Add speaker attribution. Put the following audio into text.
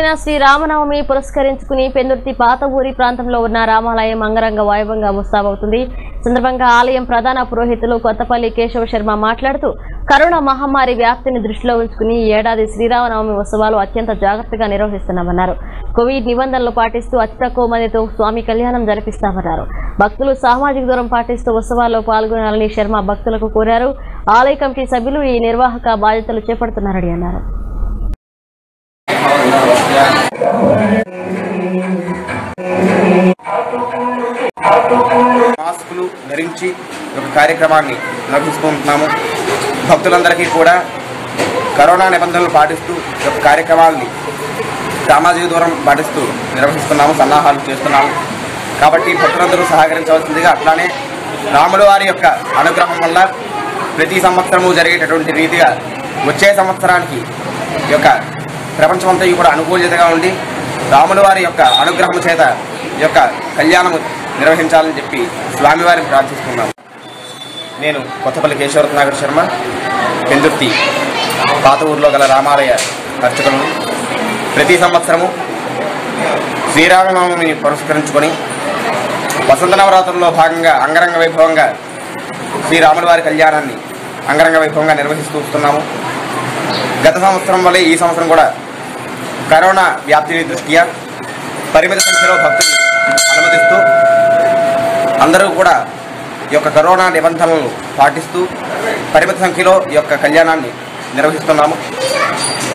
Speaker 1: పవిత్రమైన శ్రీ రామనవమి పురస్కరించుకుని పెందుర్తి పాత ఊరి ప్రాంతంలో ఉన్న రామాలయం అంగరంగ వైభవంగా ముస్తాబవుతుంది ఈ సందర్భంగా ఆలయం ప్రధాన పురోహితులు కొత్తపల్లి కేశవ శర్మ మాట్లాడుతూ కరోనా మహమ్మారి వ్యాప్తిని దృష్టిలో ఉంచుకుని ఈ ఏడాది శ్రీరామనవమి ఉత్సవాలు అత్యంత జాగ్రత్తగా నిర్వహిస్తున్నామన్నారు కోవిడ్ నిబంధనలు పాటిస్తూ అతి తక్కువ మందితో స్వామి కళ్యాణం జరిపిస్తామన్నారు భక్తులు సామాజిక దూరం పాటిస్తూ ఉత్సవాల్లో పాల్గొనాలని శర్మ భక్తులకు కోరారు ఆలయ కమిటీ సభ్యులు ఈ నిర్వాహక బాధ్యతలు చేపడుతున్నారని అన్నారు
Speaker 2: మాస్కులు ధరించి ఈ యొక్క కార్యక్రమాన్ని నిర్వహిస్తుంటున్నాము భక్తులందరికీ కూడా కరోనా నిబంధనలు పాటిస్తూ ఈ యొక్క కార్యక్రమాలని సామాజిక దూరం పాటిస్తూ నిర్వహిస్తున్నాము సన్నాహాలు చేస్తున్నాము కాబట్టి భక్తులందరూ సహకరించవలసిందిగా అట్లానే రాముల వారి యొక్క అనుగ్రహం వల్ల ప్రతి సంవత్సరము జరిగేటటువంటి రీతిగా వచ్చే సంవత్సరానికి ఈ యొక్క ప్రపంచమంతా కూడా అనుకూలితగా ఉండి రాముల వారి యొక్క అనుగ్రహం చేత ఈ యొక్క కళ్యాణము నిర్వహించాలని చెప్పి స్వామివారిని ప్రార్థిస్తున్నాము నేను కొత్తపల్లి కేశవరత్నాగర్ శర్మ పెందుర్తి పాత ఊర్లో గల రామాలయ అర్చకులను ప్రతి సంవత్సరము శ్రీరామనవమిని పురస్కరించుకొని వసంత నవరాత్రుల్లో భాగంగా అంగరంగ వైభవంగా శ్రీరాముల వారి కళ్యాణాన్ని అంగరంగ వైభవంగా నిర్వహిస్తూ వస్తున్నాము గత సంవత్సరం వల్లే ఈ సంవత్సరం కూడా కరోనా వ్యాప్తిని దృష్ట్యా పరిమిత సంఖ్యలో భక్తులు అనుమతిస్తూ అందరూ కూడా ఈ యొక్క కరోనా నిబంధనలను పాటిస్తూ పరిమిత సంఖ్యలో ఈ యొక్క కళ్యాణాన్ని నిర్వహిస్తున్నాము